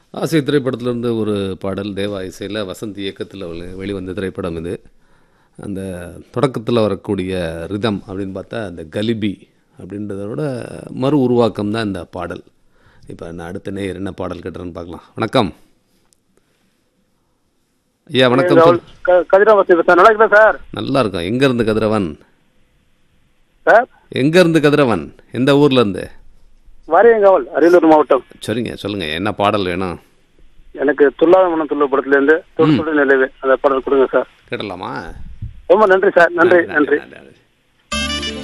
ஆசை திரைப்படத்திலிருந்து ஒரு பாடல் தேவா இசையில் வசந்த் இயக்கத்தில் வெளிவந்த திரைப்படம் இது அந்த தொடக்கத்தில் வரக்கூடிய ரிதம் அப்படின்னு பார்த்தா அந்த கலிபி அப்படின்றத விட மறு உருவாக்கம் தான் இந்த பாடல் இப்போ நான் அடுத்த நேயர் என்ன பாடல் கேட்டுறேன்னு பார்க்கலாம் வணக்கம் ஐயா வணக்கம் சொல் கதிராவசி சார் நல்லா இருக்குதா சார் நல்லா இருக்கும் எங்கேருந்து கதிரவன் சார் எங்கேருந்து கதிரவன் எந்த ஊர்லேருந்து வாரியங்காவல் அரியலூர் மாவட்டம் சரிங்க சொல்லுங்கள் என்ன பாடல் வேணும் எனக்கு துல்லாத மனம் துள்ள படத்துல இருந்து தொடு தொடு நிலவு அந்த பாடல் கொடுங்க சார் கேட்டலாமா ரொம்ப நன்றி சார் நன்றி நன்றி நன்றி